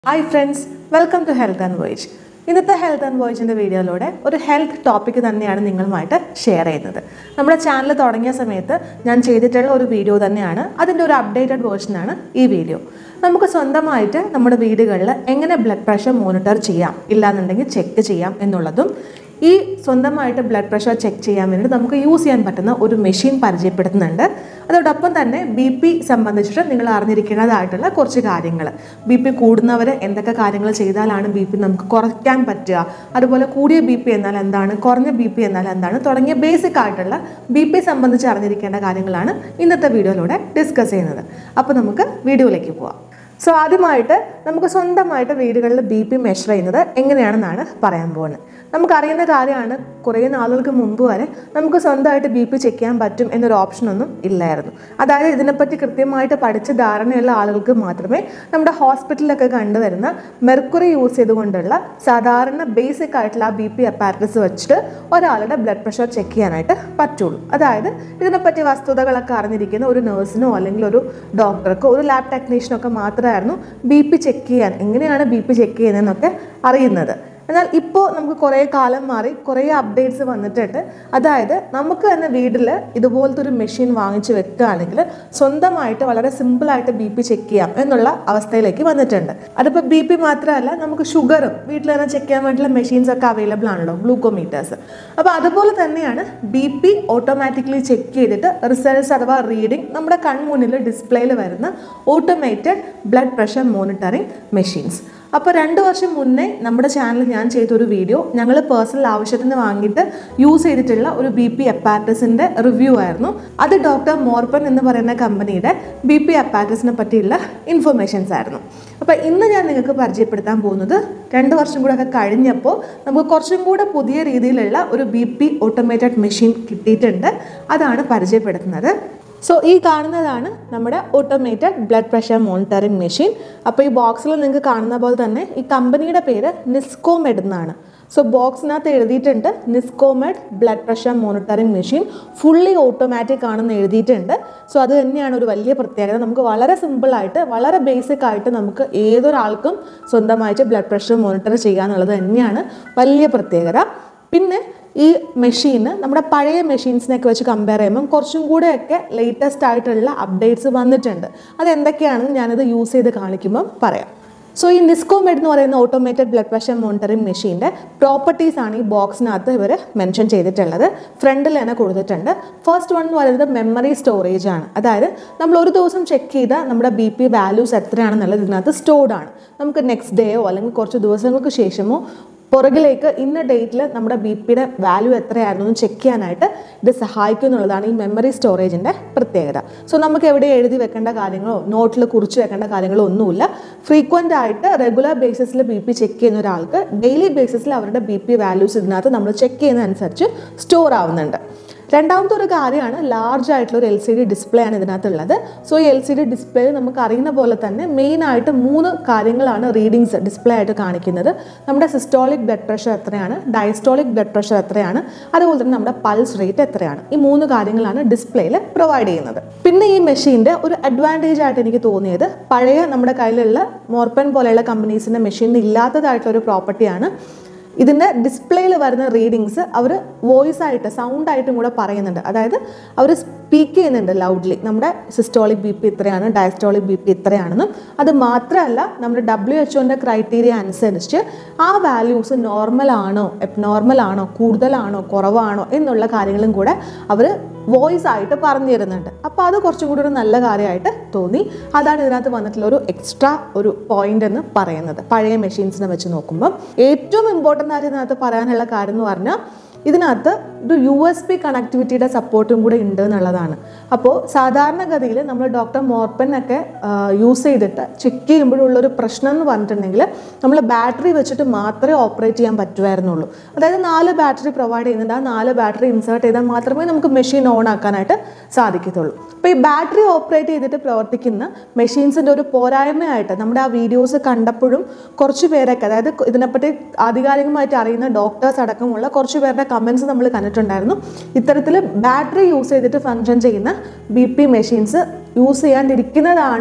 Hi friends welcome to health and voyage ഇന്നത്തെ health and വോയിജിൻ്റെ വീഡിയോയിലൂടെ ഒരു ഹെൽത്ത് ടോപ്പിക് തന്നെയാണ് നിങ്ങളുമായിട്ട് ഷെയർ ചെയ്യുന്നത് നമ്മുടെ ചാനൽ തുടങ്ങിയ സമയത്ത് ഞാൻ ചെയ്തിട്ടുള്ള ഒരു വീഡിയോ തന്നെയാണ് അതിൻ്റെ ഒരു അപ്ഡേറ്റഡ് വേർഷനാണ് ഈ വീഡിയോ നമുക്ക് സ്വന്തമായിട്ട് നമ്മുടെ വീടുകളിൽ എങ്ങനെ ബ്ലഡ് പ്രഷർ മോണിറ്റർ ചെയ്യാം ഇല്ലാന്നുണ്ടെങ്കിൽ ചെക്ക് ചെയ്യാം എന്നുള്ളതും ഈ സ്വന്തമായിട്ട് ബ്ലഡ് പ്രഷർ ചെക്ക് ചെയ്യാൻ വേണ്ടിയിട്ട് നമുക്ക് യൂസ് ചെയ്യാൻ പറ്റുന്ന ഒരു മെഷീൻ പരിചയപ്പെടുത്തുന്നുണ്ട് അതോടൊപ്പം തന്നെ ബി പി സംബന്ധിച്ചിട്ട് നിങ്ങൾ അറിഞ്ഞിരിക്കേണ്ടതായിട്ടുള്ള കുറച്ച് കാര്യങ്ങൾ ബി പി കൂടുന്നവർ എന്തൊക്കെ കാര്യങ്ങൾ ചെയ്താലാണ് ബി പി നമുക്ക് കുറയ്ക്കാൻ പറ്റുക അതുപോലെ കൂടിയ ബി പി എന്നാൽ എന്താണ് കുറഞ്ഞ ബി പി എന്നാൽ എന്താണ് തുടങ്ങിയ ബേസിക് ആയിട്ടുള്ള ബി പി സംബന്ധിച്ച് അറിഞ്ഞിരിക്കേണ്ട കാര്യങ്ങളാണ് ഇന്നത്തെ വീഡിയോയിലൂടെ ഡിസ്കസ് ചെയ്യുന്നത് അപ്പോൾ നമുക്ക് വീഡിയോയിലേക്ക് പോവാം സോ ആദ്യമായിട്ട് നമുക്ക് സ്വന്തമായിട്ട് വീടുകളിൽ ബി പി മെഷർ ചെയ്യുന്നത് എങ്ങനെയാണെന്നാണ് പറയാൻ പോകുന്നത് നമുക്കറിയുന്ന കാര്യമാണ് കുറേ നാളുകൾക്ക് മുമ്പ് വരെ നമുക്ക് സ്വന്തമായിട്ട് ബി പി ചെക്ക് ചെയ്യാൻ പറ്റും എന്നൊരു ഓപ്ഷനൊന്നും ഇല്ലായിരുന്നു അതായത് ഇതിനെപ്പറ്റി കൃത്യമായിട്ട് പഠിച്ച ധാരണയുള്ള ആളുകൾക്ക് മാത്രമേ നമ്മുടെ ഹോസ്പിറ്റലിലൊക്കെ കണ്ടുവരുന്ന മെർക്കുറി യൂസ് ചെയ്തുകൊണ്ടുള്ള സാധാരണ ബേസിക് ആയിട്ടുള്ള ആ ബി പി അപ്പാരറ്റസ് വെച്ചിട്ട് ഒരാളുടെ ബ്ലഡ് പ്രഷർ ചെക്ക് ചെയ്യാനായിട്ട് പറ്റുള്ളൂ അതായത് ഇതിനെപ്പറ്റി വസ്തുതകളൊക്കെ അറിഞ്ഞിരിക്കുന്ന ഒരു നേഴ്സിനോ അല്ലെങ്കിൽ ഒരു ഡോക്ടർക്കോ ഒരു ലാബ് ടെക്നീഷ്യനോ ഒക്കെ മാത്രമായിരുന്നു ബി പി ചെക്ക് ചെയ്യാൻ എങ്ങനെയാണ് ബി പി ചെക്ക് ചെയ്യുന്നതെന്നൊക്കെ അറിയുന്നത് എന്നാൽ ഇപ്പോൾ നമുക്ക് കുറേ കാലം മാറി കുറേ അപ്ഡേറ്റ്സ് വന്നിട്ടുണ്ട് അതായത് നമുക്ക് തന്നെ വീട്ടിൽ ഇതുപോലത്തെ ഒരു മെഷീൻ വാങ്ങിച്ച് വെക്കുകയാണെങ്കിൽ സ്വന്തമായിട്ട് വളരെ സിമ്പിളായിട്ട് ബി പി ചെക്ക് ചെയ്യാം എന്നുള്ള അവസ്ഥയിലേക്ക് വന്നിട്ടുണ്ട് അതിപ്പോൾ ബി പി മാത്രമല്ല നമുക്ക് ഷുഗറും വീട്ടിൽ തന്നെ ചെക്ക് ചെയ്യാൻ വേണ്ടിയുള്ള മെഷീൻസ് ഒക്കെ അവൈലബിൾ ആണല്ലോ ഗ്ലൂക്കോമീറ്റേഴ്സ് അപ്പോൾ അതുപോലെ തന്നെയാണ് ബി പി ഓട്ടോമാറ്റിക്കലി ചെക്ക് ചെയ്തിട്ട് റിസൾട്ട്സ് അഥവാ റീഡിംഗ് നമ്മുടെ കൺമുന്നിൽ ഡിസ്പ്ലേയിൽ വരുന്ന automated blood pressure monitoring machines അപ്പോൾ രണ്ട് വർഷം മുന്നേ നമ്മുടെ ചാനൽ ഞാൻ ചെയ്തൊരു വീഡിയോ ഞങ്ങൾ പേഴ്സണൽ ആവശ്യത്തിന് വാങ്ങിയിട്ട് യൂസ് ചെയ്തിട്ടുള്ള ഒരു ബി പി അപ്പാറ്റസിൻ്റെ റിവ്യൂ ആയിരുന്നു അത് ഡോക്ടർ മോർപ്പൻ എന്ന് പറയുന്ന കമ്പനിയുടെ ബി പി അപ്പാറ്റസിനെ പറ്റിയുള്ള ഇൻഫർമേഷൻസ് ആയിരുന്നു അപ്പോൾ ഇന്ന് ഞാൻ നിങ്ങൾക്ക് പരിചയപ്പെടുത്താൻ പോകുന്നത് രണ്ട് വർഷം കൂടെ ഒക്കെ കഴിഞ്ഞപ്പോൾ നമുക്ക് കുറച്ചും കൂടെ പുതിയ രീതിയിലുള്ള ഒരു ബി പി ഓട്ടോമേറ്റഡ് മെഷീൻ കിട്ടിയിട്ടുണ്ട് അതാണ് പരിചയപ്പെടുത്തുന്നത് സോ ഈ കാണുന്നതാണ് നമ്മുടെ automated blood pressure monitoring machine അപ്പോൾ ഈ ബോക്സിൽ നിങ്ങൾക്ക് കാണുന്ന പോലെ തന്നെ ഈ കമ്പനിയുടെ പേര് നിസ്കോമെഡ് എന്നാണ് സോ ബോക്സിനകത്ത് എഴുതിയിട്ടുണ്ട് Niscomed blood pressure monitoring machine fully automatic ആണെന്ന് എഴുതിയിട്ടുണ്ട് സോ അത് തന്നെയാണ് ഒരു വലിയ പ്രത്യേകത നമുക്ക് വളരെ സിമ്പിളായിട്ട് വളരെ ബേസിക് ആയിട്ട് നമുക്ക് ഏതൊരാൾക്കും സ്വന്തമായിട്ട് ബ്ലഡ് പ്രഷർ മോണിറ്റർ ചെയ്യാന്നുള്ളത് തന്നെയാണ് വലിയ പ്രത്യേകത പിന്നെ ഈ മെഷീന് നമ്മുടെ പഴയ മെഷീൻസിനൊക്കെ വെച്ച് കമ്പയർ ചെയ്യുമ്പം കുറച്ചും കൂടെയൊക്കെ ലേറ്റസ്റ്റ് ആയിട്ടുള്ള അപ്ഡേറ്റ്സ് വന്നിട്ടുണ്ട് അതെന്തൊക്കെയാണെന്ന് ഞാനിത് യൂസ് ചെയ്ത് കാണിക്കുമ്പം പറയാം സോ ഈ നിസ്കോമെഡ് എന്ന് പറയുന്ന ഓട്ടോമേറ്റഡ് ബ്ലഡ് പ്രഷർ മോണിറ്ററിംഗ് മെഷീൻ്റെ പ്രോപ്പർട്ടീസ് ആണ് ഈ ബോക്സിനകത്ത് ഇവർ മെൻഷൻ ചെയ്തിട്ടുള്ളത് ഫ്രണ്ടിൽ തന്നെ കൊടുത്തിട്ടുണ്ട് ഫസ്റ്റ് വൺ എന്ന് പറയുന്നത് മെമ്മറി സ്റ്റോറേജ് ആണ് അതായത് നമ്മൾ ഒരു ദിവസം ചെക്ക് ചെയ്ത നമ്മുടെ ബി പി വാല്യൂസ് എത്രയാണെന്നുള്ളത് ഇതിനകത്ത് സ്റ്റോർഡ് ആണ് നമുക്ക് നെക്സ്റ്റ് ഡേയോ അല്ലെങ്കിൽ കുറച്ച് ദിവസങ്ങൾക്ക് ശേഷമോ പുറകിലേക്ക് ഇന്ന ഡേറ്റിൽ നമ്മുടെ ബി പിയുടെ വാല്യൂ എത്രയായിരുന്നു എന്ന് ചെക്ക് ചെയ്യാനായിട്ട് ഇത് സഹായിക്കും എന്നുള്ളതാണ് ഈ മെമ്മറി സ്റ്റോറേജിൻ്റെ പ്രത്യേകത സോ നമുക്ക് എവിടെ എഴുതി വെക്കേണ്ട കാര്യങ്ങളോ നോട്ടിൽ കുറിച്ച് വെക്കേണ്ട കാര്യങ്ങളോ ഒന്നുമില്ല ഫ്രീക്വൻ്റ് ആയിട്ട് റെഗുലർ ബേസിസിൽ ബി പി ചെക്ക് ചെയ്യുന്ന ഒരാൾക്ക് ഡെയിലി ബേസിസിൽ അവരുടെ ബി പി വാല്യൂസ് ഇതിനകത്ത് നമ്മൾ ചെക്ക് ചെയ്യുന്നതനുസരിച്ച് സ്റ്റോർ ആവുന്നുണ്ട് രണ്ടാമത്തെ ഒരു കാര്യമാണ് ലാർജ് ആയിട്ടുള്ള ഒരു എൽ സി ഡി ഡിസ്പ്ലേ ആണ് ഇതിനകത്തുള്ളത് സോ ഈ എൽ സി ഡി ഡിസ്പ്ലേ നമുക്ക് അറിയുന്ന പോലെ തന്നെ മെയിൻ ആയിട്ട് മൂന്ന് കാര്യങ്ങളാണ് റീഡിങ്സ് ഡിസ്പ്ലേ ആയിട്ട് കാണിക്കുന്നത് നമ്മുടെ സിസ്റ്റോളിക് ബ്ലഡ് പ്രഷർ എത്രയാണ് ഡയസ്റ്റോളിക് ബ്ലഡ് പ്രഷർ എത്രയാണ് അതുപോലെ തന്നെ നമ്മുടെ പൾസ് റേറ്റ് എത്രയാണ് ഈ മൂന്ന് കാര്യങ്ങളാണ് ഡിസ്പ്ലേയിൽ പ്രൊവൈഡ് ചെയ്യുന്നത് പിന്നെ ഈ മെഷീൻ്റെ ഒരു അഡ്വാൻറ്റേജ് ആയിട്ട് എനിക്ക് തോന്നിയത് പഴയ നമ്മുടെ കയ്യിലുള്ള മോർപ്പൻ പോലെയുള്ള കമ്പനീസിൻ്റെ മെഷീനിൽ ഇല്ലാത്തതായിട്ടുള്ള ഒരു പ്രോപ്പർട്ടിയാണ് ഇതിൻ്റെ ഡിസ്പ്ലേയിൽ വരുന്ന റീഡിങ്സ് അവർ വോയിസ് ആയിട്ട് സൗണ്ട് ആയിട്ടും കൂടെ പറയുന്നുണ്ട് അതായത് അവർ സ്പീക്ക് ചെയ്യുന്നുണ്ട് ലൗഡ്ലി നമ്മുടെ സിസ്റ്റോളിക് ബി പി ഇത്രയാണ് ഡയസ്റ്റോളിക് ബി പി ഇത്രയാണെന്നും അത് മാത്രമല്ല നമ്മുടെ ഡബ്ല്യു എച്ച്ഒൻ്റെ ക്രൈറ്റീരിയ അനുസരിച്ച് ആ വാല്യൂസ് നോർമൽ ആണോ നോർമൽ ആണോ കൂടുതലാണോ കുറവാണോ എന്നുള്ള കാര്യങ്ങളും കൂടെ അവർ വോയിസ് ആയിട്ട് പറഞ്ഞു തരുന്നുണ്ട് അപ്പോൾ അത് കുറച്ചും കൂടി ഒരു നല്ല കാര്യമായിട്ട് തോന്നി അതാണ് ഇതിനകത്ത് വന്നിട്ടുള്ള ഒരു എക്സ്ട്രാ ഒരു പോയിന്റ് എന്ന് പറയുന്നത് പഴയ മെഷീൻസിനെ വെച്ച് നോക്കുമ്പോൾ ഏറ്റവും ഇമ്പോർട്ടൻ്റ് ആയിട്ട് ഇതിനകത്ത് പറയാനുള്ള കാര്യം എന്ന് പറഞ്ഞാൽ ഇതിനകത്ത് ഒരു യു എസ് പി കണക്ടിവിറ്റിയുടെ സപ്പോർട്ടും കൂടെ ഉണ്ട് എന്നുള്ളതാണ് അപ്പോൾ സാധാരണഗതിയിൽ നമ്മൾ ഡോക്ടർ മോർപ്പനൊക്കെ യൂസ് ചെയ്തിട്ട് ചെക്ക് ചെയ്യുമ്പോഴുള്ളൊരു പ്രശ്നം എന്ന് പറഞ്ഞിട്ടുണ്ടെങ്കിൽ നമ്മൾ ബാറ്ററി വെച്ചിട്ട് മാത്രമേ ഓപ്പറേറ്റ് ചെയ്യാൻ പറ്റുമായിരുന്നുള്ളൂ അതായത് നാല് ബാറ്ററി പ്രൊവൈഡ് ചെയ്യുന്നുണ്ട് ആ നാല് ബാറ്ററി ഇൻസേർട്ട് ചെയ്താൽ മാത്രമേ നമുക്ക് മെഷീൻ ഓൺ ആക്കാനായിട്ട് സാധിക്കത്തുള്ളൂ അപ്പോൾ ഈ ബാറ്ററി ഓപ്പറേറ്റ് ചെയ്തിട്ട് പ്രവർത്തിക്കുന്ന മെഷീൻസിൻ്റെ ഒരു പോരായ്മയായിട്ട് നമ്മുടെ ആ വീഡിയോസ് കണ്ടപ്പോഴും കുറച്ച് പേരൊക്കെ അതായത് ഇതിനെപ്പറ്റി ആധികാരികമായിട്ട് അറിയുന്ന ഡോക്ടേഴ്സ് അടക്കമുള്ള കുറച്ച് പേരുടെ കമൻസ് നമ്മൾ കണ്ടിട്ടുണ്ടായിരുന്നു ഇത്തരത്തിൽ ബാറ്ററി യൂസ് ചെയ്തിട്ട് ഫങ്ഷൻ ചെയ്യുന്ന ബി പി മെഷീൻസ് യൂസ് ചെയ്യാണ്ടിരിക്കുന്നതാണ്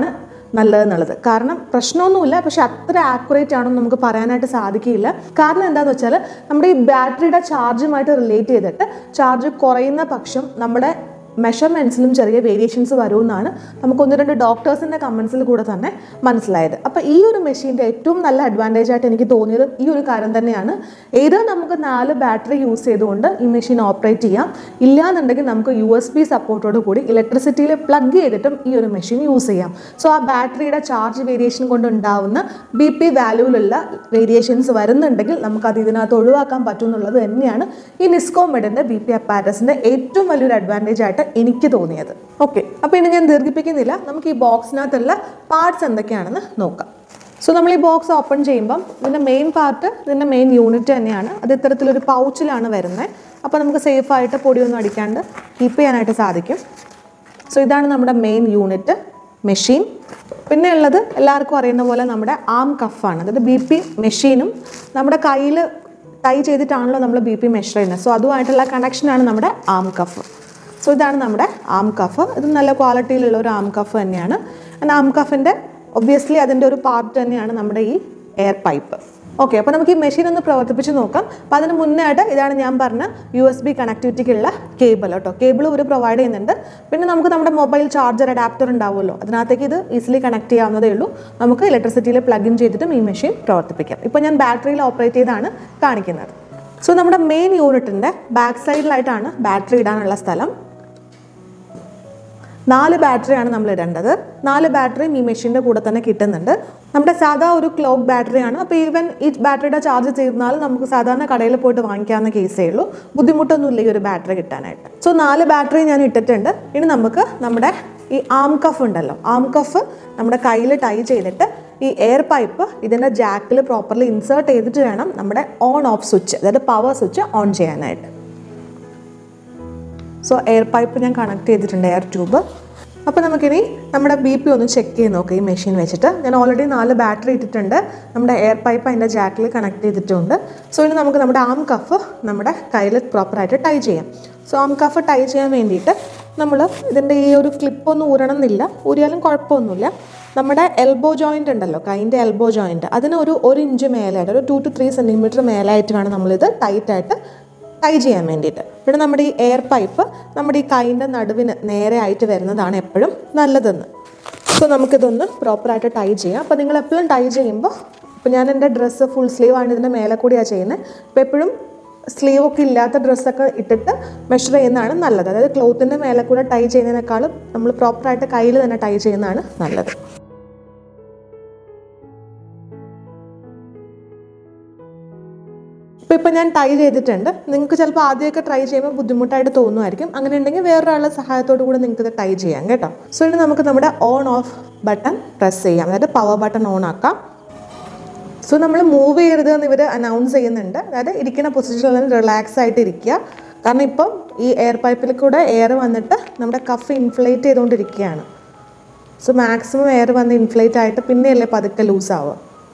നല്ലതെന്നുള്ളത് കാരണം പ്രശ്നമൊന്നുമില്ല പക്ഷെ അത്ര ആക്യുറേറ്റ് ആണെന്ന് നമുക്ക് പറയാനായിട്ട് സാധിക്കില്ല കാരണം എന്താണെന്ന് വെച്ചാൽ നമ്മുടെ ഈ ബാറ്ററിയുടെ ചാർജുമായിട്ട് റിലേറ്റ് ചെയ്തിട്ട് ചാർജ് കുറയുന്ന പക്ഷം നമ്മുടെ മെഷർമെൻറ്റ്സിലും ചെറിയ വേരിയേഷൻസ് വരുമെന്നാണ് നമുക്ക് ഒന്ന് രണ്ട് ഡോക്ടേഴ്സിൻ്റെ കമൻസിൽ കൂടെ തന്നെ മനസ്സിലായത് അപ്പോൾ ഈ ഒരു മെഷീൻ്റെ ഏറ്റവും നല്ല അഡ്വാൻറ്റേജ് ആയിട്ട് എനിക്ക് തോന്നിയത് ഈ ഒരു കാര്യം തന്നെയാണ് ഏത് നമുക്ക് നാല് ബാറ്ററി യൂസ് ചെയ്തുകൊണ്ട് ഈ മെഷീൻ ഓപ്പറേറ്റ് ചെയ്യാം ഇല്ലാന്നുണ്ടെങ്കിൽ നമുക്ക് യു എസ് ബി സപ്പോർട്ടോട് കൂടി ഇലക്ട്രിസിറ്റിയിൽ പ്ലഗ് ചെയ്തിട്ടും ഈ ഒരു മെഷീൻ യൂസ് ചെയ്യാം സോ ആ ബാറ്ററിയുടെ ചാർജ് വേരിയേഷൻ കൊണ്ട് ഉണ്ടാവുന്ന ബി പി വാല്യൂവിലുള്ള വേരിയേഷൻസ് വരുന്നുണ്ടെങ്കിൽ നമുക്കത് ഇതിനകത്ത് ഒഴിവാക്കാൻ പറ്റും എന്നുള്ളത് തന്നെയാണ് ഈ നിസ്കോമെഡിൻ്റെ ബി പി അപ്പാരസിൻ്റെ ഏറ്റവും വലിയൊരു അഡ്വാൻറ്റേജ് ആയിട്ട് എനിക്ക് തോന്നിയത് ഓക്കെ അപ്പോൾ ഇനി ഞാൻ ദീർഘിപ്പിക്കുന്നില്ല നമുക്ക് ഈ ബോക്സിനകത്തുള്ള പാർട്സ് എന്തൊക്കെയാണെന്ന് നോക്കാം സോ നമ്മൾ ഈ ബോക്സ് ഓപ്പൺ ചെയ്യുമ്പം ഇതിൻ്റെ മെയിൻ പാർട്ട് ഇതിൻ്റെ മെയിൻ യൂണിറ്റ് തന്നെയാണ് അത് ഇത്തരത്തിലൊരു പൗച്ചിലാണ് വരുന്നത് അപ്പോൾ നമുക്ക് സേഫായിട്ട് പൊടിയൊന്നും അടിക്കാണ്ട് കീപ്പ് ചെയ്യാനായിട്ട് സാധിക്കും സോ ഇതാണ് നമ്മുടെ മെയിൻ യൂണിറ്റ് മെഷീൻ പിന്നെ ഉള്ളത് എല്ലാവർക്കും അറിയുന്ന പോലെ നമ്മുടെ ആം കഫാണ് അതായത് ബി പി മെഷീനും നമ്മുടെ കയ്യിൽ ടൈ ചെയ്തിട്ടാണല്ലോ നമ്മൾ ബി പി മെഷർ ചെയ്യുന്നത് സോ അതുമായിട്ടുള്ള കണക്ഷനാണ് നമ്മുടെ ആം കഫ് സോ ഇതാണ് നമ്മുടെ ആം കഫ് ഇത് നല്ല ക്വാളിറ്റിയിലുള്ള ഒരു ആം കഫ് തന്നെയാണ് ആൻഡ് ആം കഫിൻ്റെ ഒബ്വിയസ്ലി അതിൻ്റെ ഒരു പാർട്ട് തന്നെയാണ് നമ്മുടെ ഈ എയർ പൈപ്പ് ഓക്കെ അപ്പോൾ നമുക്ക് ഈ മെഷീൻ ഒന്ന് പ്രവർത്തിപ്പിച്ച് നോക്കാം അപ്പോൾ അതിന് മുന്നേ ആയിട്ട് ഇതാണ് ഞാൻ പറഞ്ഞ യു എസ് ബി കണക്ടിവിറ്റിക്കുള്ള കേബിൾ കേട്ടോ കേബിൾ ഇവർ പ്രൊവൈഡ് ചെയ്യുന്നുണ്ട് പിന്നെ നമുക്ക് നമ്മുടെ മൊബൈൽ ചാർജർ അഡാപ്റ്റർ ഉണ്ടാവുമല്ലോ അതിനകത്തേക്ക് ഇത് ഈസിലി കണക്ട് ചെയ്യാവുന്നതേ ഉള്ളൂ നമുക്ക് ഇലക്ട്രിസിറ്റിയിൽ പ്ലഗ് ഇൻ ചെയ്തിട്ടും ഈ മെഷീൻ പ്രവർത്തിപ്പിക്കാം ഇപ്പോൾ ഞാൻ ബാറ്ററിയിൽ ഓപ്പറേറ്റ് ചെയ്താണ് കാണിക്കുന്നത് സോ നമ്മുടെ മെയിൻ യൂണിറ്റിൻ്റെ ബാക്ക് സൈഡിലായിട്ടാണ് ബാറ്ററി ഇടാനുള്ള സ്ഥലം നാല് ബാറ്ററിയാണ് നമ്മൾ ഇടേണ്ടത് നാല് ബാറ്ററിയും ഈ മെഷീൻ്റെ കൂടെ തന്നെ കിട്ടുന്നുണ്ട് നമ്മുടെ സാധാ ഒരു ക്ലോക്ക് ബാറ്ററിയാണ് അപ്പോൾ ഈവൻ ഈ ബാറ്ററിയുടെ ചാർജ് ചെയ്താൽ നമുക്ക് സാധാരണ കടയിൽ പോയിട്ട് വാങ്ങിക്കാവുന്ന കേസേ ഉള്ളൂ ബുദ്ധിമുട്ടൊന്നുമില്ല ഈ ഒരു ബാറ്ററി കിട്ടാനായിട്ട് സോ നാല് ബാറ്ററി ഞാൻ ഇട്ടിട്ടുണ്ട് ഇനി നമുക്ക് നമ്മുടെ ഈ ആം കഫ് ഉണ്ടല്ലോ ആം കഫ് നമ്മുടെ കയ്യിൽ ടൈ ചെയ്തിട്ട് ഈ എയർ പൈപ്പ് ഇതിൻ്റെ ജാക്കിൽ പ്രോപ്പർലി ഇൻസേർട്ട് ചെയ്തിട്ട് വേണം നമ്മുടെ ഓൺ ഓഫ് സ്വിച്ച് അതായത് പവർ സ്വിച്ച് ഓൺ ചെയ്യാനായിട്ട് സോ എയർ പൈപ്പ് ഞാൻ കണക്ട് ചെയ്തിട്ടുണ്ട് എയർ ട്യൂബ് അപ്പോൾ നമുക്കിനി നമ്മുടെ ബി പി ഒന്ന് ചെക്ക് ചെയ്ത് നോക്കാം ഈ മെഷീൻ വെച്ചിട്ട് ഞാൻ ഓൾറെഡി നാല് ബാറ്ററി ഇട്ടിട്ടുണ്ട് നമ്മുടെ എയർ പൈപ്പ് അതിൻ്റെ ജാക്കിൽ കണക്ട് ചെയ്തിട്ടുണ്ട് സോ ഇനി നമുക്ക് നമ്മുടെ ആം കഫ് നമ്മുടെ കയ്യിൽ പ്രോപ്പറായിട്ട് ടൈ ചെയ്യാം സോ ആം കഫ് ടൈ ചെയ്യാൻ വേണ്ടിയിട്ട് നമ്മൾ ഇതിൻ്റെ ഈ ഒരു ക്ലിപ്പൊന്നും ഊരണം എന്നില്ല ഊരിയാലും കുഴപ്പമൊന്നുമില്ല നമ്മുടെ എൽബോ ജോയിൻ്റ് ഉണ്ടല്ലോ കൈൻ്റെ എൽബോ ജോയിൻ്റ് അതിന് ഒരു ഒരു ഇഞ്ച് മേലായിട്ട് ഒരു ടു ടു ത്രീ സെൻറ്റിമീറ്റർ മേലായിട്ട് വേണം നമ്മളിത് ടൈറ്റായിട്ട് ടൈ ചെയ്യാൻ വേണ്ടിയിട്ട് പിന്നെ നമ്മുടെ ഈ എയർ പൈപ്പ് നമ്മുടെ ഈ കൈൻ്റെ നടുവിന് നേരെ ആയിട്ട് വരുന്നതാണ് എപ്പോഴും നല്ലതെന്ന് സോ നമുക്കിതൊന്ന് പ്രോപ്പറായിട്ട് ടൈ ചെയ്യാം അപ്പോൾ നിങ്ങൾ എപ്പോഴും ടൈ ചെയ്യുമ്പോൾ ഇപ്പോൾ ഞാൻ എൻ്റെ ഡ്രസ്സ് ഫുൾ സ്ലീവ് ആണ് ഇതിൻ്റെ മേലെ കൂടിയാണ് ചെയ്യുന്നത് അപ്പോൾ എപ്പോഴും സ്ലീവ് ഒക്കെ ഇല്ലാത്ത ഡ്രസ്സൊക്കെ ഇട്ടിട്ട് മെഷർ ചെയ്യുന്നതാണ് നല്ലത് അതായത് ക്ലോത്തിൻ്റെ മേലെ കൂടെ ടൈ ചെയ്യുന്നതിനേക്കാളും നമ്മൾ പ്രോപ്പറായിട്ട് കയ്യിൽ തന്നെ ടൈ ചെയ്യുന്നതാണ് നല്ലത് ഇപ്പോൾ ഇപ്പോൾ ഞാൻ ട്രൈ ചെയ്തിട്ടുണ്ട് നിങ്ങൾക്ക് ചിലപ്പോൾ ആദ്യമൊക്കെ ട്രൈ ചെയ്യുമ്പോൾ ബുദ്ധിമുട്ടായിട്ട് തോന്നുമായിരിക്കും അങ്ങനെ ഉണ്ടെങ്കിൽ വേറൊരാളുടെ സഹായത്തോടു കൂടി നിങ്ങൾക്ക് ഇത് ട്രൈ ചെയ്യാം കേട്ടോ സോ ഇനി നമുക്ക് നമ്മുടെ ഓൺ ഓഫ് ബട്ടൺ പ്രസ് ചെയ്യാം അതായത് പവർ ബട്ടൺ ഓൺ ആക്കാം സോ നമ്മൾ മൂവ് ചെയ്യരുത് എന്ന് ഇവർ അനൗൺസ് ചെയ്യുന്നുണ്ട് അതായത് ഇരിക്കുന്ന പൊസിഷനിൽ റിലാക്സ് ആയിട്ട് ഇരിക്കുക കാരണം ഇപ്പം ഈ എയർ പൈപ്പിൽ കൂടെ എയർ വന്നിട്ട് നമ്മുടെ കഫ് ഇൻഫ്ലേറ്റ് ചെയ്തുകൊണ്ടിരിക്കുകയാണ് സോ മാക്സിമം എയർ വന്ന് ഇൻഫ്ലേറ്റ് ആയിട്ട് പിന്നെയല്ലേ പതുക്കെ ലൂസ് ആവുക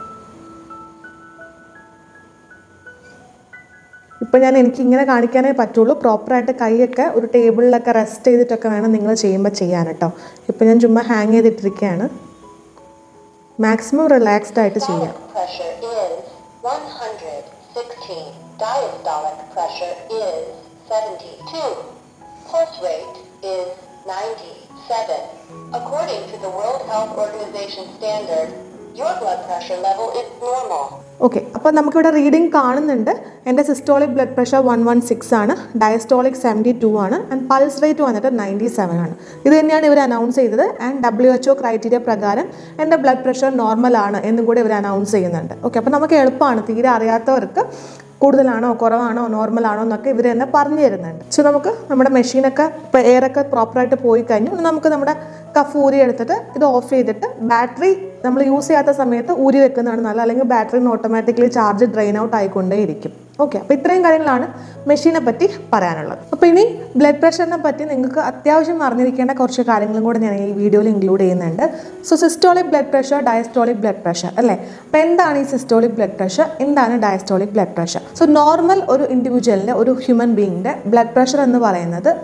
ഇപ്പം ഞാൻ എനിക്ക് ഇങ്ങനെ കാണിക്കാനേ പറ്റുള്ളൂ പ്രോപ്പറായിട്ട് കൈയൊക്കെ ഒരു ടേബിളിലൊക്കെ റെസ്റ്റ് ചെയ്തിട്ടൊക്കെ വേണം നിങ്ങൾ ചെയ്യുമ്പോൾ ചെയ്യാൻ കേട്ടോ ഇപ്പം ഞാൻ ചുമ്മാ ഹാങ് ചെയ്തിട്ടിരിക്കുകയാണ് മാക്സിമം റിലാക്സ്ഡ് ആയിട്ട് ചെയ്യാം pressure is 116. Diastolic pressure is 72. Pulse rate is 97. According to the World Health Organization standard, your blood pressure level is normal. Okay അപ്പോൾ നമുക്കിവിടെ റീഡിംഗ് കാണുന്നുണ്ട് എൻ്റെ systolic blood pressure one one six ആണ് diastolic seventy two ആണ് and pulse rate വന്നിട്ട് ninety seven ആണ് ഇത് തന്നെയാണ് ഇവർ അനൗൺസ് ചെയ്തത് and W H O criteria പ്രകാരം എൻ്റെ ബ്ലഡ് പ്രഷർ നോർമൽ ആണ് എന്നും കൂടി ഇവർ അനൗൺസ് ചെയ്യുന്നുണ്ട് ഓക്കെ അപ്പോൾ നമുക്ക് എളുപ്പമാണ് തീരെ അറിയാത്തവർക്ക് കൂടുതലാണോ കുറവാണോ നോർമൽ ആണോ എന്നൊക്കെ ഇവർ തന്നെ പറഞ്ഞു തരുന്നുണ്ട് സോ നമുക്ക് നമ്മുടെ മെഷീനൊക്കെ ഇപ്പോൾ എയറൊക്കെ പ്രോപ്പറായിട്ട് പോയി കഴിഞ്ഞു ഇനി നമുക്ക് നമ്മുടെ കഫ് ഊരി എടുത്തിട്ട് ഇത് ഓഫ് ചെയ്തിട്ട് ബാറ്ററി നമ്മൾ യൂസ് ചെയ്യാത്ത സമയത്ത് ഊരി വെക്കുന്നതാണ് നല്ലത് അല്ലെങ്കിൽ battery automatically charge drain out ആയിക്കൊണ്ടേ ഇരിക്കും ഓക്കെ അപ്പോൾ ഇത്രയും കാര്യങ്ങളാണ് മെഷീനെ പറ്റി പറയാനുള്ളത് അപ്പോൾ ഇനി ബ്ലഡ് പ്രഷറിനെ പറ്റി നിങ്ങൾക്ക് അത്യാവശ്യം അറിഞ്ഞിരിക്കേണ്ട കുറച്ച് കാര്യങ്ങളും കൂടെ ഞാൻ ഈ വീഡിയോയിൽ ഇൻക്ലൂഡ് ചെയ്യുന്നുണ്ട് so systolic blood pressure diastolic blood pressure അല്ലേ അപ്പോൾ എന്താണ് ഈ സിസ്റ്റോളിക് ബ്ലഡ് പ്രഷർ എന്താണ് diastolic blood pressure so normal ഒരു ഇൻഡിവിജ്വലിൻ്റെ ഒരു ഹ്യൂമൻ ബീയിങ്ങിൻ്റെ ബ്ലഡ് പ്രഷർ എന്ന് പറയുന്നത്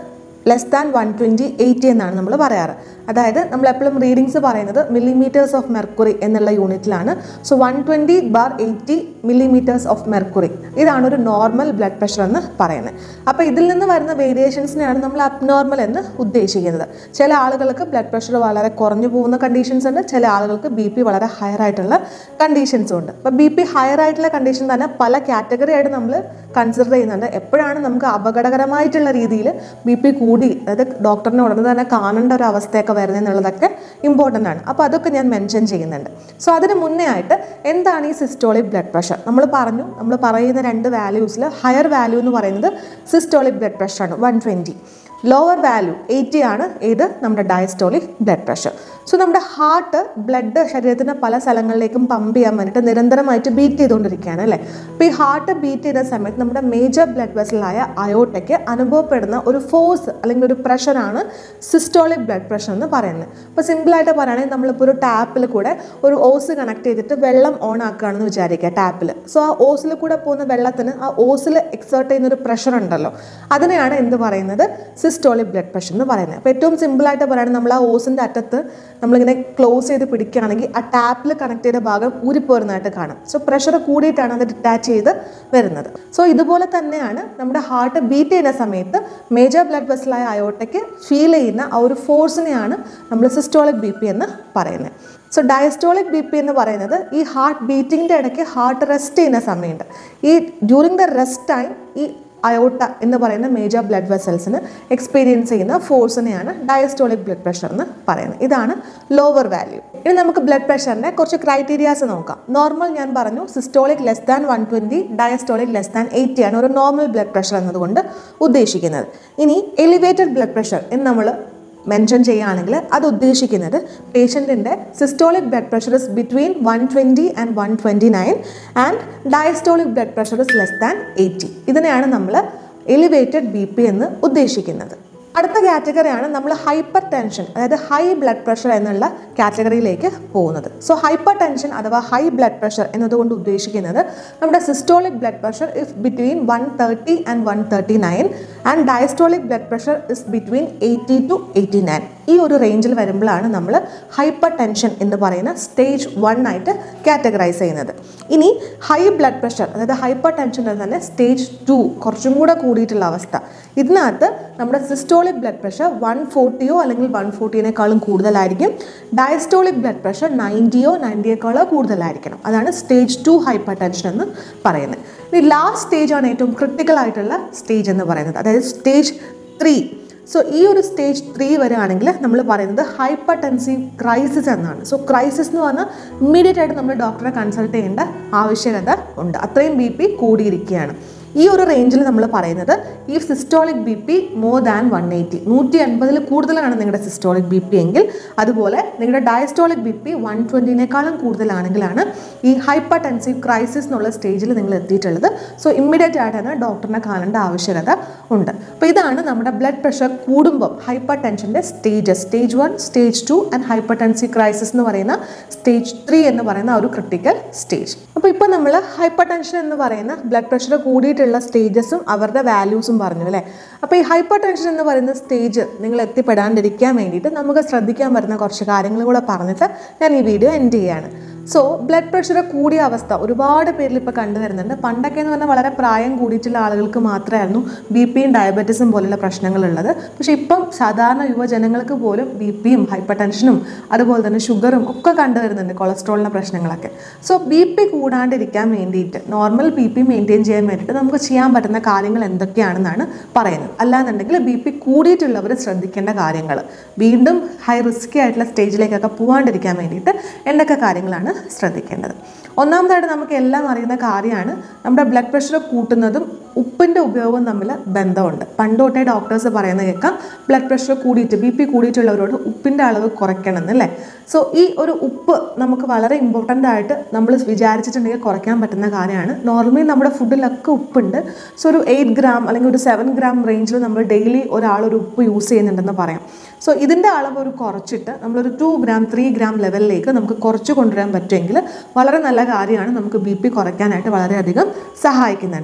less than one twenty eighty എന്നാണ് നമ്മൾ പറയാറ് അതായത് നമ്മൾ എപ്പോഴും റീഡിങ്സ് പറയുന്നത് മില്ലിമീറ്റേഴ്സ് ഓഫ് മെർക്കുറി എന്നുള്ള യൂണിറ്റിലാണ് so one twenty bar eighty millimetres of mercury ഇതാണ് ഒരു നോർമൽ ബ്ലഡ് പ്രഷർ എന്ന് പറയുന്നത് അപ്പോൾ ഇതിൽ നിന്ന് വരുന്ന വേരിയേഷൻസിനെയാണ് നമ്മൾ അബ്നോർമൽ എന്ന് ഉദ്ദേശിക്കുന്നത് ചില ആളുകൾക്ക് ബ്ലഡ് പ്രഷർ വളരെ കുറഞ്ഞു പോകുന്ന കണ്ടീഷൻസ് ഉണ്ട് ചില ആളുകൾക്ക് ബി പി വളരെ ഹയർ ആയിട്ടുള്ള കണ്ടീഷൻസും ഉണ്ട് അപ്പോൾ ബി പി ഹയർ ആയിട്ടുള്ള കണ്ടീഷൻ തന്നെ പല കാറ്റഗറി ആയിട്ട് നമ്മൾ കൺസിഡർ ചെയ്യുന്നുണ്ട് എപ്പോഴാണ് നമുക്ക് അപകടകരമായിട്ടുള്ള രീതിയിൽ ബി പി കൂടി അതായത് ഡോക്ടറിനെ ഉടനെ തന്നെ കാണേണ്ട ഒരു അവസ്ഥയൊക്കെ വരുന്നത് എന്നുള്ളതൊക്കെ ഇമ്പോർട്ടൻ്റ് ആണ് അപ്പോൾ അതൊക്കെ ഞാൻ മെൻഷൻ ചെയ്യുന്നുണ്ട് സോ അതിന് മുന്നേ ആയിട്ട് എന്താണ് ഈ സിസ്റ്റോളിക് ബ്ലഡ് പ്രഷർ നമ്മൾ പറഞ്ഞു നമ്മൾ പറയുന്ന രണ്ട് വാല്യൂസിൽ ഹയർ വാല്യൂ എന്ന് പറയുന്നത് സിസ്റ്റോളിക് ബ്ലഡ് പ്രഷറാണ് one twenty lower value eighty ആണ് ഏത് നമ്മുടെ ഡയസ്റ്റോളിക് ബ്ലഡ് പ്രഷർ സോ നമ്മുടെ ഹാർട്ട് ബ്ലഡ് ശരീരത്തിന് പല സ്ഥലങ്ങളിലേക്കും പമ്പ് ചെയ്യാൻ വേണ്ടിയിട്ട് നിരന്തരമായിട്ട് ബീറ്റ് ചെയ്തുകൊണ്ടിരിക്കുകയാണ് അല്ലേ അപ്പോൾ ഈ ഹാർട്ട് ബീറ്റ് ചെയ്ത സമയത്ത് നമ്മുടെ മേജർ ബ്ലഡ് വെസലായ അയോട്ടയ്ക്ക് അനുഭവപ്പെടുന്ന ഒരു ഫോഴ്സ് അല്ലെങ്കിൽ ഒരു പ്രഷറാണ് സിസ്റ്റോളിക് ബ്ലഡ് പ്രഷർ എന്ന് പറയുന്നത് അപ്പോൾ സിമ്പിളായിട്ട് പറയുകയാണെങ്കിൽ നമ്മളിപ്പോൾ ഒരു ടാപ്പിൽ കൂടെ ഒരു ഓസ് കണക്ട് ചെയ്തിട്ട് വെള്ളം ഓൺ ആക്കുകയാണെന്ന് വിചാരിക്കുക ടാപ്പിൽ സോ ആ ഓസിൽ കൂടെ പോകുന്ന വെള്ളത്തിന് ആ ഓസിൽ എക്സേർട്ട് ചെയ്യുന്ന ഒരു പ്രഷർ ഉണ്ടല്ലോ അതിനെയാണ് എന്ത് പറയുന്നത് സിസ്റ്റോളിക് ബ്ലഡ് പ്രഷർ എന്ന് പറയുന്നത് അപ്പോൾ ഏറ്റവും സിമ്പിളായിട്ട് പറയുകയാണെങ്കിൽ നമ്മൾ ആ ഓസിൻ്റെ അറ്റത്ത് നമ്മളിങ്ങനെ ക്ലോസ് ചെയ്ത് പിടിക്കുകയാണെങ്കിൽ ആ ടാപ്പിൽ കണക്ട് ചെയ്ത ഭാഗം ഊരിപ്പോരുന്നതായിട്ട് കാണാം സോ പ്രഷർ കൂടിയിട്ടാണ് അത് ഡിറ്റാച്ച് ചെയ്ത് വരുന്നത് സോ ഇതുപോലെ തന്നെയാണ് നമ്മുടെ ഹാർട്ട് ബീറ്റ് ചെയ്യുന്ന സമയത്ത് മേജർ ബ്ലഡ് വെസലായ അയോട്ടയ്ക്ക് ഫീൽ ചെയ്യുന്ന ആ ഒരു ഫോഴ്സിനെയാണ് നമ്മൾ സിസ്റ്റോളിക് ബി പി എന്ന് പറയുന്നത് സോ ഡയസ്റ്റോളിക് ബി പി എന്ന് പറയുന്നത് ഈ ഹാർട്ട് ബീറ്റിങ്ങിൻ്റെ ഇടയ്ക്ക് ഹാർട്ട് റെസ്റ്റ് ചെയ്യുന്ന സമയമുണ്ട് ഈ ഡ്യൂറിങ് ദ റെസ്റ്റ് ടൈം ഈ അയോട്ട എന്ന് പറയുന്ന മേജർ ബ്ലഡ് വെസൽസിന് എക്സ്പീരിയൻസ് ചെയ്യുന്ന ഫോഴ്സിനെയാണ് ഡയസ്റ്റോളിക് ബ്ലഡ് പ്രഷർ എന്ന് പറയുന്നത് ഇതാണ് ലോവർ വാല്യൂ ഇനി നമുക്ക് ബ്ലഡ് പ്രഷറിനെ കുറച്ച് ക്രൈറ്റീരിയാസ് നോക്കാം നോർമൽ ഞാൻ പറഞ്ഞു systolic less than one twenty diastolic less than eighty ആണ് ഒരു നോർമൽ ബ്ലഡ് പ്രഷർ എന്നതുകൊണ്ട് ഉദ്ദേശിക്കുന്നത് ഇനി എലിവേറ്റഡ് ബ്ലഡ് പ്രഷർ എന്ന് നമ്മൾ മെൻഷൻ ചെയ്യുകയാണെങ്കിൽ അത് ഉദ്ദേശിക്കുന്നത് പേഷ്യൻറ്റിൻ്റെ systolic blood pressure is between one twenty and one twenty nine and diastolic blood pressure is less than eighty ഇതിനെയാണ് നമ്മൾ എലിവേറ്റഡ് ബി പി എന്ന് ഉദ്ദേശിക്കുന്നത് അടുത്ത കാറ്റഗറിയാണ് നമ്മൾ ഹൈപ്പർ ടെൻഷൻ അതായത് ഹൈ ബ്ലഡ് പ്രഷർ എന്നുള്ള കാറ്റഗറിയിലേക്ക് പോകുന്നത് സോ ഹൈപ്പർ ടെൻഷൻ അഥവാ ഹൈ ബ്ലഡ് പ്രഷർ എന്നതുകൊണ്ട് ഉദ്ദേശിക്കുന്നത് നമ്മുടെ systolic blood pressure is between one thirty and one thirty nine and diastolic blood pressure is between eighty to eighty nine ഈ ഒരു റേഞ്ചിൽ വരുമ്പോഴാണ് നമ്മൾ ഹൈപ്പർ ടെൻഷൻ എന്ന് പറയുന്ന സ്റ്റേജ് വൺ ആയിട്ട് കാറ്റഗറൈസ് ചെയ്യുന്നത് ഇനി ഹൈ ബ്ലഡ് പ്രഷർ അതായത് ഹൈപ്പർ ടെൻഷനിൽ തന്നെ സ്റ്റേജ് ടു കുറച്ചും കൂടെ കൂടിയിട്ടുള്ള അവസ്ഥ ഇതിനകത്ത് നമ്മുടെ സിസ്റ്റോളിക് ബ്ലഡ് പ്രഷർ വൺ ഫോർട്ടിയോ അല്ലെങ്കിൽ വൺ ഫോർട്ടീനേക്കാളും കൂടുതലായിരിക്കും ഡയസ്റ്റോളിക് ബ്ലഡ് പ്രഷർ നയൻറ്റിയോ നയൻറ്റിയേക്കാളോ കൂടുതലായിരിക്കണം അതാണ് സ്റ്റേജ് ടു ഹൈപ്പർ ടെൻഷൻ എന്ന് പറയുന്നത് ഇനി ലാസ്റ്റ് സ്റ്റേജ് ആണ് ഏറ്റവും ക്രിട്ടിക്കൽ ആയിട്ടുള്ള സ്റ്റേജ് എന്ന് പറയുന്നത് അതായത് സ്റ്റേജ് ത്രീ സോ ഈ ഒരു സ്റ്റേജ് ത്രീ വരികയാണെങ്കിൽ നമ്മൾ പറയുന്നത് ഹൈപ്പർ ടെൻസീവ് ക്രൈസിസ് എന്നാണ് സോ ക്രൈസിസ് എന്ന് പറഞ്ഞാൽ ഇമ്മീഡിയറ്റ് ആയിട്ട് നമ്മൾ ഡോക്ടറെ കൺസൾട്ട് ചെയ്യേണ്ട ആവശ്യകത ഉണ്ട് അത്രയും ബി പി കൂടിയിരിക്കുകയാണ് ഈ ഒരു റേഞ്ചിൽ നമ്മൾ പറയുന്നത് ഈ systolic B P more than one eighty നൂറ്റി അൻപതിൽ കൂടുതലാണ് നിങ്ങളുടെ സിസ്റ്റോളിക് ബി പി എങ്കിൽ അതുപോലെ നിങ്ങളുടെ ഡയസ്റ്റോളിക് ബി പി വൺ ട്വൻറ്റിനേക്കാളും കൂടുതലാണെങ്കിലാണ് ഈ ഹൈപ്പർ ടെൻസീവ് ക്രൈസിസ് എന്നുള്ള സ്റ്റേജിൽ നിങ്ങൾ എത്തിയിട്ടുള്ളത് സോ ഇമ്മീഡിയറ്റ് ആയിട്ട് തന്നെ ഡോക്ടറിനെ കാണേണ്ട ആവശ്യകത ഉണ്ട് അപ്പോൾ ഇതാണ് നമ്മുടെ ബ്ലഡ് പ്രഷർ കൂടുമ്പോൾ ഹൈപ്പർ ടെൻഷൻ്റെ stages stage one stage two and hypertensive crisis എന്ന് പറയുന്ന സ്റ്റേജ് ത്രീ എന്ന് പറയുന്ന ആ ഒരു ക്രിട്ടിക്കൽ സ്റ്റേജ് അപ്പോൾ ഇപ്പോൾ നമ്മൾ ഹൈപ്പർ ടെൻഷൻ എന്ന് പറയുന്ന ബ്ലഡ് പ്രഷർ കൂടിയിട്ടുള്ള സ്റ്റേജസും അവരുടെ വാല്യൂസും പറഞ്ഞു അല്ലേ അപ്പോൾ ഈ ഹൈപ്പർ ടെൻഷൻ എന്ന് പറയുന്ന സ്റ്റേജ് നിങ്ങൾ എത്തിപ്പെടാണ്ടിരിക്കാൻ വേണ്ടിയിട്ട് നമുക്ക് ശ്രദ്ധിക്കാൻ പറ്റുന്ന കുറച്ച് കാര്യങ്ങൾ കൂടെ പറഞ്ഞിട്ട് ഞാൻ ഈ വീഡിയോ എൻഡ് ചെയ്യാണ് സോ ബ്ലഡ് പ്രഷർ കൂടിയ അവസ്ഥ ഒരുപാട് പേരിൽ ഇപ്പോൾ കണ്ടുവരുന്നുണ്ട് പണ്ടൊക്കെ എന്ന് പറഞ്ഞാൽ വളരെ പ്രായം കൂടിയിട്ടുള്ള ആളുകൾക്ക് മാത്രമായിരുന്നു ബി പിയും ഡയബറ്റീസും പോലുള്ള പ്രശ്നങ്ങളുള്ളത് പക്ഷേ ഇപ്പം സാധാരണ യുവജനങ്ങൾക്ക് പോലും ബി പിയും ഹൈപ്പർ ടെൻഷനും അതുപോലെ തന്നെ ഷുഗറും ഒക്കെ കണ്ടുവരുന്നുണ്ട് കൊളസ്ട്രോളിൻ്റെ പ്രശ്നങ്ങളൊക്കെ സോ ബി പി കൂടാണ്ടിരിക്കാൻ വേണ്ടിയിട്ട് നോർമൽ ബി പി മെയിൻറ്റെയിൻ ചെയ്യാൻ വേണ്ടിയിട്ട് നമുക്ക് ചെയ്യാൻ പറ്റുന്ന കാര്യങ്ങൾ എന്തൊക്കെയാണെന്നാണ് പറയുന്നത് അല്ലാന്നുണ്ടെങ്കിൽ ബി പി കൂടിയിട്ടുള്ളവർ ശ്രദ്ധിക്കേണ്ട കാര്യങ്ങൾ വീണ്ടും ഹൈ റിസ്കി ആയിട്ടുള്ള സ്റ്റേജിലേക്കൊക്കെ പോകാണ്ടിരിക്കാൻ വേണ്ടിയിട്ട് എന്തൊക്കെ കാര്യങ്ങളാണ് ശ്രദ്ധിക്കേണ്ടത് ഒന്നാമതായിട്ട് നമുക്ക് എല്ലാം അറിയുന്ന കാര്യമാണ് നമ്മുടെ ബ്ലഡ് പ്രഷർ കൂട്ടുന്നതും ഉപ്പിൻ്റെ ഉപയോഗവും തമ്മിൽ ബന്ധമുണ്ട് പണ്ട് തൊട്ടേ ഡോക്ടേഴ്സ് പറയുന്നത് കേൾക്കാം ബ്ലഡ് പ്രഷർ കൂടിയിട്ട് ബി പി കൂടിയിട്ടുള്ളവരോട് ഉപ്പിൻ്റെ അളവ് കുറയ്ക്കണം എന്നല്ലേ സോ ഈ ഒരു ഉപ്പ് നമുക്ക് വളരെ ഇമ്പോർട്ടൻ്റ് ആയിട്ട് നമ്മൾ വിചാരിച്ചിട്ടുണ്ടെങ്കിൽ കുറയ്ക്കാൻ പറ്റുന്ന കാര്യമാണ് നോർമലി നമ്മുടെ ഫുഡിലൊക്കെ ഉപ്പുണ്ട് സോ ഒരു എയ്റ്റ് ഗ്രാം അല്ലെങ്കിൽ ഒരു സെവൻ ഗ്രാം റേഞ്ചിൽ നമ്മൾ ഡെയിലി ഒരാളൊരു ഉപ്പ് യൂസ് ചെയ്യുന്നുണ്ടെന്ന് പറയാം സോ ഇതിൻ്റെ അളവ് ഒരു കുറച്ചിട്ട് നമ്മളൊരു ടു ഗ്രാം ത്രീ ഗ്രാം ലെവലിലേക്ക് നമുക്ക് കുറച്ച് കൊണ്ടുവരാൻ പറ്റുമെങ്കിൽ വളരെ നല്ല കാര്യമാണ് നമുക്ക് ബി പി കുറയ്ക്കാനായിട്ട് വളരെയധികം സഹായിക്കുന്നുണ്ട്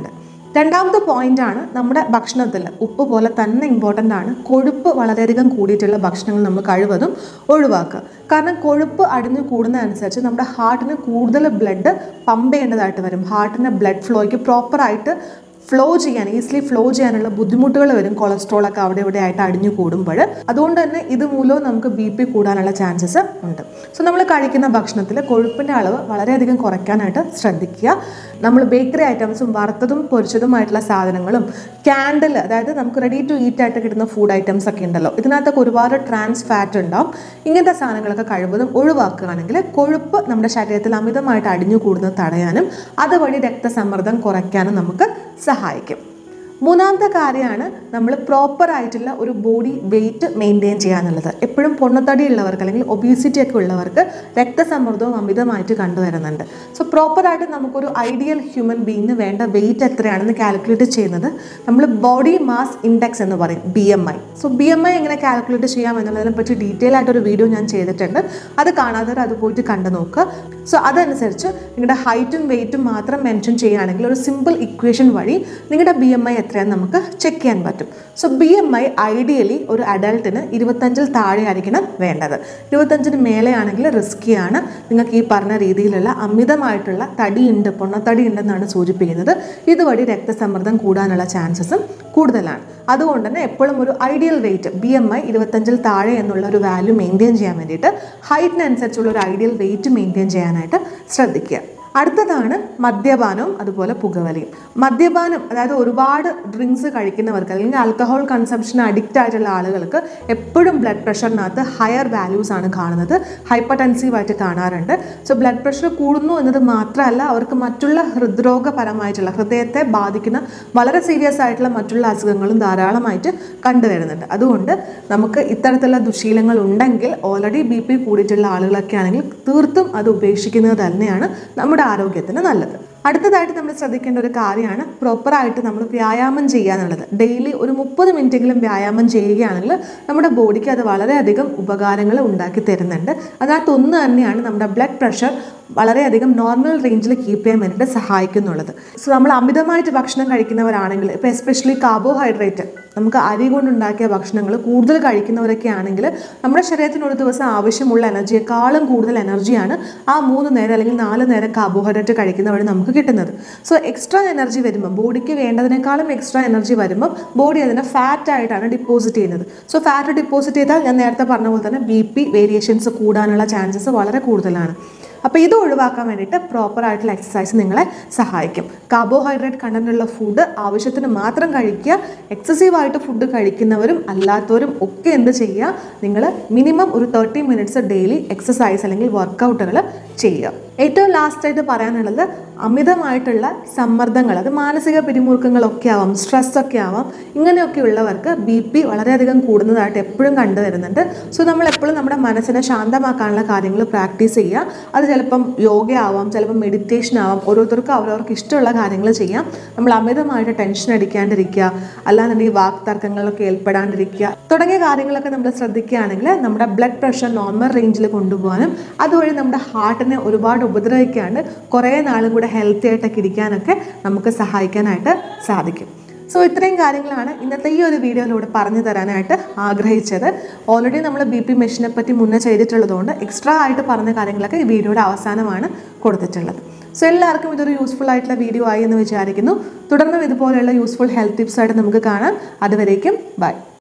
രണ്ടാമത്തെ പോയിന്റ് ആണ് നമ്മുടെ ഭക്ഷണത്തിൽ ഉപ്പ് പോലെ തന്നെ ഇമ്പോർട്ടൻ്റ് ആണ് കൊഴുപ്പ് വളരെയധികം കൂടിയിട്ടുള്ള ഭക്ഷണങ്ങൾ നമ്മൾ കഴിവതും ഒഴിവാക്കുക കാരണം കൊഴുപ്പ് അടിഞ്ഞു കൂടുന്നതനുസരിച്ച് നമ്മുടെ ഹാർട്ടിന് കൂടുതൽ ബ്ലഡ് പമ്പ് ചെയ്യേണ്ടതായിട്ട് വരും ഹാർട്ടിൻ്റെ ബ്ലഡ് ഫ്ലോയ്ക്ക് പ്രോപ്പറായിട്ട് ഫ്ലോ ചെയ്യാൻ ഈസിലി ഫ്ലോ ചെയ്യാനുള്ള ബുദ്ധിമുട്ടുകൾ വരും കൊളസ്ട്രോൾ ഒക്കെ അവിടെ ഇവിടെ ആയിട്ട് അടിഞ്ഞു കൂടുമ്പോൾ അതുകൊണ്ട് തന്നെ ഇത് മൂലവും നമുക്ക് ബി പി കൂടാനുള്ള ചാൻസസ് ഉണ്ട് സോ നമ്മൾ കഴിക്കുന്ന ഭക്ഷണത്തിൽ കൊഴുപ്പിൻ്റെ അളവ് വളരെയധികം കുറയ്ക്കാനായിട്ട് ശ്രദ്ധിക്കുക നമ്മൾ ബേക്കറി ഐറ്റംസും വറുത്തതും പൊരിച്ചതുമായിട്ടുള്ള സാധനങ്ങളും ക്യാൻഡിൽ അതായത് നമുക്ക് റെഡി ടു ഈറ്റ് ആയിട്ട് കിട്ടുന്ന ഫുഡ് ഐറ്റംസ് ഒക്കെ ഉണ്ടല്ലോ ഇതിനകത്തൊക്കെ ഒരുപാട് ട്രാൻസ് ഫാറ്റ് ഉണ്ടാവും ഇങ്ങനത്തെ സാധനങ്ങളൊക്കെ കഴിവതും ഒഴിവാക്കുകയാണെങ്കിൽ കൊഴുപ്പ് നമ്മുടെ ശരീരത്തിൽ അമിതമായിട്ട് അടിഞ്ഞു കൂടുന്നത് തടയാനും അതുവഴി രക്തസമ്മർദ്ദം കുറയ്ക്കാനും നമുക്ക് സഹായിക്കും മൂന്നാമത്തെ കാര്യമാണ് നമ്മൾ പ്രോപ്പർ ആയിട്ടുള്ള ഒരു ബോഡി വെയിറ്റ് മെയിൻറ്റെയിൻ ചെയ്യാന്നുള്ളത് എപ്പോഴും പൊണ്ണത്തടി ഉള്ളവർക്ക് അല്ലെങ്കിൽ ഒബീസിറ്റി ഒക്കെ ഉള്ളവർക്ക് രക്തസമ്മർദ്ദവും അമിതമായിട്ട് കണ്ടുവരുന്നുണ്ട് സോ പ്രോപ്പറായിട്ട് നമുക്കൊരു ഐഡിയൽ ഹ്യൂമൻ ബീങ്ങിന് വേണ്ട വെയിറ്റ് എത്രയാണെന്ന് കാൽക്കുലേറ്റ് ചെയ്യുന്നത് നമ്മൾ ബോഡി മാസ് ഇൻഡെക്സ് എന്ന് പറയും B M I so B M I എങ്ങനെ കാൽക്കുലേറ്റ് ചെയ്യാം എന്നുള്ളതിനെ പറ്റി ഡീറ്റെയിൽ ആയിട്ടൊരു വീഡിയോ ഞാൻ ചെയ്തിട്ടുണ്ട് അത് കാണാത്തവർ അത് പോയിട്ട് കണ്ടു നോക്കുക സോ അതനുസരിച്ച് നിങ്ങളുടെ ഹൈറ്റും വെയിറ്റും മാത്രം മെൻഷൻ ചെയ്യുകയാണെങ്കിൽ ഒരു സിമ്പിൾ ഇക്വേഷൻ വഴി നിങ്ങളുടെ ബി എം ഐ എത്രയാണെന്ന് നമുക്ക് ചെക്ക് ചെയ്യാൻ പറ്റും so B M I ideally ഒരു അഡൾട്ടിന് ഇരുപത്തഞ്ചിൽ താഴെ ആയിരിക്കണം വേണ്ടത് ഇരുപത്തഞ്ചിന് മേലെയാണെങ്കിൽ റിസ്ക്കിയാണ് നിങ്ങൾക്ക് ഈ പറഞ്ഞ രീതിയിലുള്ള അമിതമായിട്ടുള്ള തടിയുണ്ട് പൊണ്ണത്തടി ഉണ്ടെന്നാണ് സൂചിപ്പിക്കുന്നത് ഇതുവഴി രക്തസമ്മർദ്ദം കൂടാനുള്ള ചാൻസസും കൂടുതലാണ് അതുകൊണ്ട് തന്നെ എപ്പോഴും ഒരു ideal weight B M I ഇരുപത്തഞ്ചിൽ താഴെ എന്നുള്ള ഒരു വാല്യൂ മെയിൻറ്റെയിൻ ചെയ്യാൻ വേണ്ടിയിട്ട് ഹൈറ്റിനനുസരിച്ചുള്ള ഒരു ഐഡിയൽ വെയിറ്റ് മെയിൻറ്റെയിൻ ചെയ്യാനായിട്ട് ശ്രദ്ധിക്കുക അടുത്തതാണ് മദ്യപാനവും അതുപോലെ പുകവലിയും മദ്യപാനം അതായത് ഒരുപാട് ഡ്രിങ്ക്സ് കഴിക്കുന്നവർക്ക് അല്ലെങ്കിൽ ആൽക്കഹോൾ കൺസംഷൻ അഡിക്റ്റ് ആയിട്ടുള്ള ആളുകൾക്ക് എപ്പോഴും ബ്ലഡ് പ്രഷറിനകത്ത് ഹയർ വാല്യൂസ് ആണ് കാണുന്നത് ഹൈപ്പർ ആയിട്ട് കാണാറുണ്ട് സോ ബ്ലഡ് പ്രഷർ കൂടുന്നു എന്നത് മാത്രമല്ല അവർക്ക് മറ്റുള്ള ഹൃദ്രോഗപരമായിട്ടുള്ള ഹൃദയത്തെ ബാധിക്കുന്ന വളരെ സീരിയസ് ആയിട്ടുള്ള മറ്റുള്ള അസുഖങ്ങളും ധാരാളമായിട്ട് കണ്ടുവരുന്നുണ്ട് അതുകൊണ്ട് നമുക്ക് ഇത്തരത്തിലുള്ള ദുശീലങ്ങൾ ഉണ്ടെങ്കിൽ ഓൾറെഡി ബി പി കൂടിയിട്ടുള്ള ആളുകളൊക്കെ ആണെങ്കിൽ തീർത്തും അത് ഉപേക്ഷിക്കുന്നത് തന്നെയാണ് നമ്മുടെ ആരോഗ്യത്തിന് നല്ലത് അടുത്തതായിട്ട് നമ്മൾ ശ്രദ്ധിക്കേണ്ട ഒരു കാര്യമാണ് പ്രോപ്പറായിട്ട് നമ്മൾ വ്യായാമം ചെയ്യുക എന്നുള്ളത് ഡെയിലി ഒരു മുപ്പത് മിനിറ്റെങ്കിലും വ്യായാമം ചെയ്യുകയാണെങ്കിൽ നമ്മുടെ ബോഡിക്ക് അത് വളരെയധികം ഉപകാരങ്ങൾ ഉണ്ടാക്കി തരുന്നുണ്ട് അതിനകത്ത് ഒന്ന് തന്നെയാണ് നമ്മുടെ ബ്ലഡ് പ്രഷർ വളരെയധികം നോർമൽ റേഞ്ചിൽ കീപ്പ് ചെയ്യാൻ വേണ്ടിയിട്ട് സഹായിക്കുന്നുള്ളത് സോ നമ്മൾ അമിതമായിട്ട് ഭക്ഷണം കഴിക്കുന്നവരാണെങ്കിൽ ഇപ്പോൾ എസ്പെഷ്യലി കാർബോഹൈഡ്രേറ്റ് നമുക്ക് അരി കൊണ്ടുണ്ടാക്കിയ ഭക്ഷണങ്ങൾ കൂടുതൽ കഴിക്കുന്നവരൊക്കെ ആണെങ്കിൽ നമ്മുടെ ശരീരത്തിന് ഒരു ദിവസം ആവശ്യമുള്ള എനർജിയെക്കാളും കൂടുതൽ എനർജിയാണ് ആ മൂന്ന് നേരം അല്ലെങ്കിൽ നാല് നേരം കാർബോഹൈഡ്രേറ്റ് കഴിക്കുന്ന വഴി നമുക്ക് കിട്ടുന്നത് സോ എക്സ്ട്രാ എനർജി വരുമ്പോൾ ബോഡിക്ക് വേണ്ടതിനേക്കാളും എക്സ്ട്രാ എനർജി വരുമ്പോൾ ബോഡി അതിനെ ഫാറ്റ് ആയിട്ടാണ് ഡിപ്പോസിറ്റ് ചെയ്യുന്നത് സോ ഫാറ്റ് ഡിപ്പോസിറ്റ് ചെയ്താൽ ഞാൻ നേരത്തെ പറഞ്ഞ പോലെ തന്നെ ബി പി വേരിയേഷൻസ് കൂടാനുള്ള ചാൻസസ് വളരെ കൂടുതലാണ് അപ്പോൾ ഇത് ഒഴിവാക്കാൻ വേണ്ടിയിട്ട് പ്രോപ്പർ ആയിട്ടുള്ള എക്സസൈസ് നിങ്ങളെ സഹായിക്കും കാർബോഹൈഡ്രേറ്റ് കണ്ടന്റുള്ള ഫുഡ് ആവശ്യത്തിന് മാത്രം കഴിക്കുക എക്സസീവായിട്ട് ഫുഡ് കഴിക്കുന്നവരും അല്ലാത്തവരും ഒക്കെ എന്ത് ചെയ്യുക നിങ്ങൾ മിനിമം ഒരു തേർട്ടി മിനിറ്റ്സ് ഡെയിലി എക്സസൈസ് അല്ലെങ്കിൽ വർക്കൗട്ടുകൾ ചെയ്യുക ഏറ്റവും ലാസ്റ്റായിട്ട് പറയാനുള്ളത് അമിതമായിട്ടുള്ള സമ്മർദ്ദങ്ങൾ അത് മാനസിക പിരിമുറുക്കങ്ങളൊക്കെ ആവാം സ്ട്രെസ്സൊക്കെ ആവാം ഇങ്ങനെയൊക്കെ ഉള്ളവർക്ക് ബി പി വളരെയധികം കൂടുന്നതായിട്ട് എപ്പോഴും കണ്ടുവരുന്നുണ്ട് സോ നമ്മൾ എപ്പോഴും നമ്മുടെ മനസ്സിനെ ശാന്തമാക്കാനുള്ള കാര്യങ്ങൾ പ്രാക്ടീസ് ചെയ്യുക അത് ചിലപ്പം യോഗ ആവാം ചിലപ്പം മെഡിറ്റേഷൻ ആവാം ഓരോരുത്തർക്കും അവരവർക്ക് ഇഷ്ടമുള്ള കാര്യങ്ങൾ ചെയ്യാം നമ്മൾ അമിതമായിട്ട് ടെൻഷൻ അടിക്കാണ്ടിരിക്കുക അല്ലാന്നുണ്ടെങ്കിൽ വാക്തർക്കങ്ങളിലൊക്കെ ഏർപ്പെടാണ്ടിരിക്കുക തുടങ്ങിയ കാര്യങ്ങളൊക്കെ നമ്മൾ ശ്രദ്ധിക്കുകയാണെങ്കിൽ നമ്മുടെ ബ്ലഡ് പ്രഷർ നോർമൽ റേഞ്ചിൽ കൊണ്ടുപോകാനും അതുവഴി നമ്മുടെ ഹാർട്ടിനെ ഒരുപാട് ഉപദ്രവിക്കാണ്ട് കുറേ നാളും കൂടെ ഹെൽത്തി ആയിട്ടൊക്കെ ഇരിക്കാനൊക്കെ നമുക്ക് സഹായിക്കാനായിട്ട് സാധിക്കും സോ ഇത്രയും കാര്യങ്ങളാണ് ഇന്നത്തെ ഈ ഒരു വീഡിയോയിലൂടെ പറഞ്ഞു തരാനായിട്ട് ആഗ്രഹിച്ചത് ഓൾറെഡി നമ്മൾ ബി പി മെഷീനെ പറ്റി മുന്നേ ചെയ്തിട്ടുള്ളതുകൊണ്ട് എക്സ്ട്രാ ആയിട്ട് പറഞ്ഞ കാര്യങ്ങളൊക്കെ ഈ വീഡിയോയുടെ അവസാനമാണ് കൊടുത്തിട്ടുള്ളത് സോ എല്ലാവർക്കും ഇതൊരു യൂസ്ഫുൾ ആയിട്ടുള്ള വീഡിയോ ആയി എന്ന് വിചാരിക്കുന്നു തുടർന്നും ഇതുപോലെയുള്ള യൂസ്ഫുൾ ഹെൽത്ത് ടിപ്സ് ആയിട്ട് നമുക്ക് കാണാം അതുവരേക്കും ബൈ